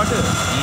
పట్టు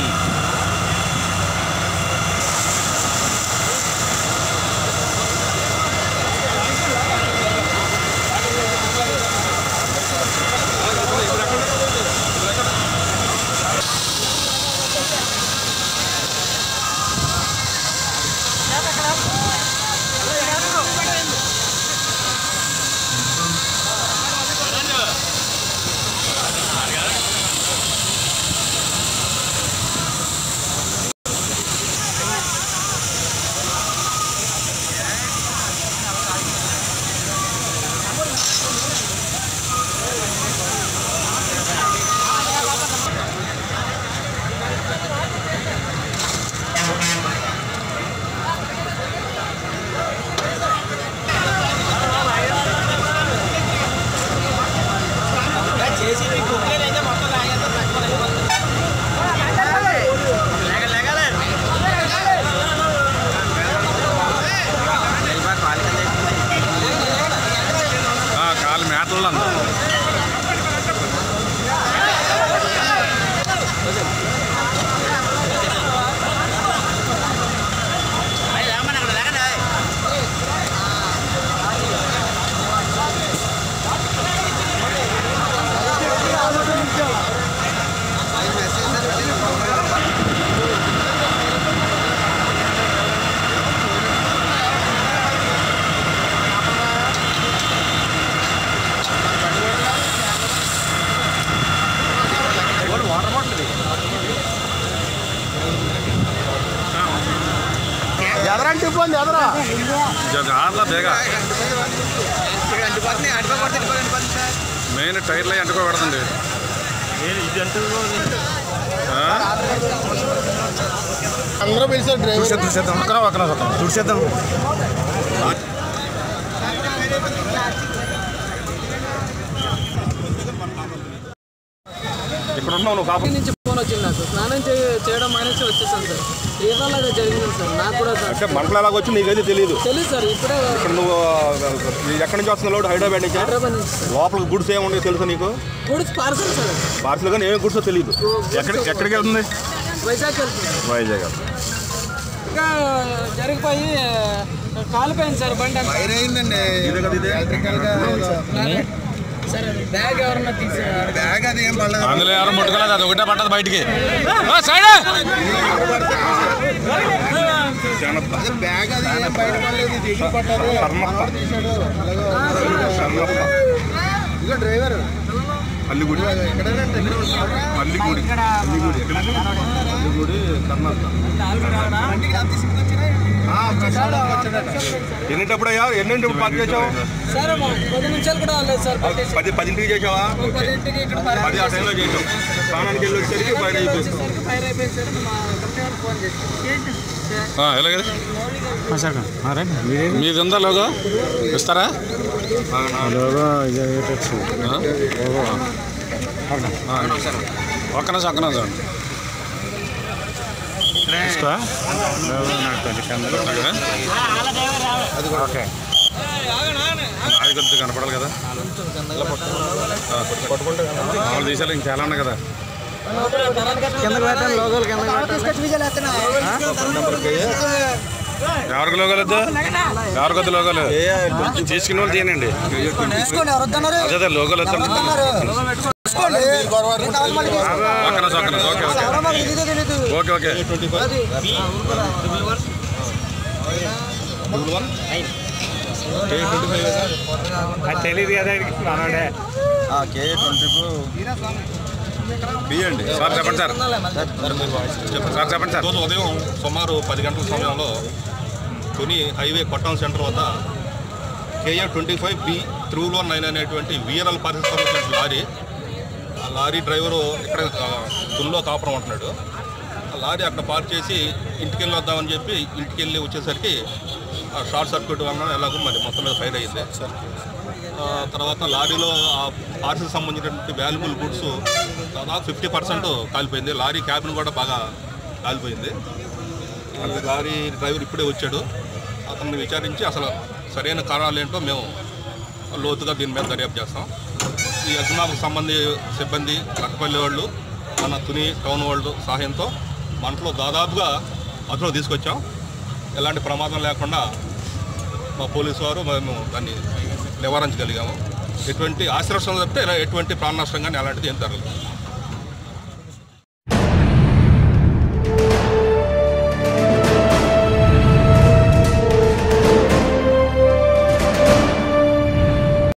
కాలు మేతల్లో అంత ఎదరంటే ఇబ్బంది ఎదరా కార్లో బేగ మెయిన్ టైర్లో ఎంటుకోబడుతుంది అందరూ పిలిచారు డ్రైవర్ చూసేద్దాం ఒక్కరా ఒక్కరా ఒక్కరా చూసేద్దాం ఇక్కడ ఉన్నావు నువ్వు కాపు నుంచి ఫోన్ వచ్చింది నాకు స్నానం చే- చేయడం మానేసి వచ్చేసాను సార్ ఏదోలాగా జరిగింది సార్ నాకు కూడా సార్ అంటే మంటలు ఎలాగ వచ్చి నీకైతే తెలియదు తెలియదు సార్ ఇప్పుడే ఇక్కడ నువ్వు ఈ ఎక్కడి నుంచి వస్తున్న లోడ్ హైదరాబాద్ నుంచి హైదరాబాద్ నుంచి సార్ లోపల గుడ్స్ ఏముండో తెలుసా నీకు గుడికి పార్సల్ సార్ పార్సల్ కానీ ఏమి గుడ్సో తెలియదు ఎక్కడ ఎక్కడికి వెళ్తుంది వైజాగ్ వెళ్తుంది సార్. వైజాగ్ ఇంకా జరిగిపోయి కాలిపోయింది సార్ బండి అంతా. ఫైర్ అయిందండి ఇదే కదా ఇదే సార్ అది బ్యాగ్ ఎవరన్నా తీసారు బ్యాగ్ అది ఏం పడలేదు అందులో ఎవరు ముట్టుకోలేదు అది ఒకటే పట్టదు బయటికి అదే బ్యాగ్ అది ఏం బయట పడలేదు దిగి పడ్డారు శర్మప్ప. తీశాడు ఇదిగో డ్రైవర్ అల్లిగుడి ఎక్కడేనండి ఎక్కడ ఉంటాడు? అల్లిగుడి అల్లిగుడి అల్లిగుడి కర్ణాటక ఆ, ప్రసాదం వచ్చాడట ఎన్నిటప్పుడు అయ్యా ఎన్నింటి పార్క్ చేసావు సార్ మా పది నిమిషాలు కూడా అవ్వలేదు సార్ పట్టేసి పది పదింటికి చేసావా పదింటికి ఇక్కడ ఫైర్ పది ఆ టైంలో చేసావు స్నానానికి వెళ్ళి వచ్చేసరికి బయట అయిపోయింది వచ్చేసరికి ఫైర్ అయిపోయింది సార్ మా కస్టమర్ ఫోన్ చేసి ఎలాగే మీది ఉందా లోగో ఇస్తారా ఒక్క నిమిషం ఒక్క నిమిషం ఓకే అది కొద్దిగా కనపడాలి కదా పట్టుకుంటే మామూలు తీసాలి ఇంకా చాలా ఉన్నాయి కదా కిందకి పెట్టండి లోగోలు ఎవరికి లోగోలు వద్దు ఎవరికి వద్దు లోగోలు తీసుకున్న వాళ్ళు తీయనండి అదే అదే లోగోలు వద్దు ఒక్క నిమిషం ఒక్క నిమిషం ఓకే ఓకే ఓకే ఓకే తెలియదు కదా మనోడే బియ్యండి సార్ చెప్పండి సార్ సార్ చెప్పండి సార్ రోజు ఉదయం సుమారు పది గంటల సమయంలో కొని హైవే కొట్టం సెంటర్ వద్ద KA twenty five B three one nine అనేటువంటి విఎన్ఎల్ పార్సల్ సంబంధించిన లారీ ఆ లారీ డ్రైవరు ఇక్కడ ఆ, తుల్లో కాపురం ఉంటున్నాడు ఆ లారీ అక్కడ పార్క్ చేసి ఇంటికి వెళ్ళి వద్దామని చెప్పి ఇంటికి వెళ్ళి వచ్చేసరికి ఆ షార్ట్ సర్క్యూట్ వలన ఎలాగో మరి మొత్తం మీద ఫైర్ అయ్యింది ఆ, తర్వాత లారీలో ఆ పార్సల్ సంబంధించినటువంటి వాల్యుబుల్ గుడ్స్ దాదాపు ఫిఫ్టీ పర్సెంట్ కాలిపోయింది లారీ క్యాబిన్ కూడా బాగా కాలిపోయింది అది లారీ డ్రైవర్ ఇప్పుడే వచ్చాడు అతన్ని విచారించి అసలు సరైన కారణాలు ఏంటో మేము లోతుగా దీని మీద దర్యాప్తు చేస్తాం ఈ అగ్నాకు సంబంధి సిబ్బంది రక్కపల్లి వాళ్ళు మన తుని టౌన్ వరల్డ్ సహాయంతో మంటలో దాదాపుగా అదులో తీసుకొచ్చాం ఎలాంటి ప్రమాదం లేకుండా మా పోలీసు వారు మేము దాన్ని నివారించగలిగాము ఎటువంటి ఆశ్రష్టం తప్పితే ఎటువంటి ప్రాణ నష్టం కానీ అలాంటిది ఏం జరగలేదు